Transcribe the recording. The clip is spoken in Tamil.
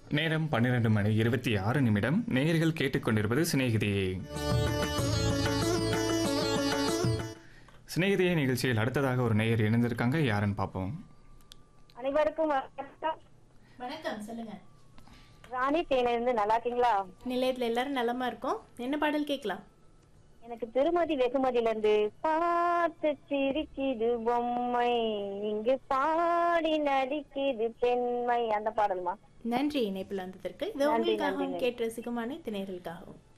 நேரம் பன்னிரண்டு மணி இருபத்தி ஆறு நிமிடம் நேயர்கள் கேட்டுக்கொண்டிருப்பது சிநேகிதியே சிநேகிதியே நிகழ்ச்சியில் அடுத்ததாக ஒரு நேயர் இணைந்திருக்காங்க யாருன்னு பார்ப்போம் அனைவருக்கும் வணக்கம் வணக்கம் சொல்லுங்க ராணி தேனிலிருந்து நல்லா இருக்கீங்களா நிலையத்துல எல்லாரும் நலமா இருக்கோம் என்ன பாடல் கேட்கலாம் எனக்கு திருமதி வெகுமதியில இருந்து பார்த்து சிரிக்குது பொம்மை இங்கு பாடி நடிக்குது பெண்மை அந்த பாடல்மா நன்றி இணைப்பில் வந்ததற்கு இது நன்றி, உங்களுக்காகவும் நன்றி. கேட்டு ரசிக்குமான திணையர்களுக்காகவும்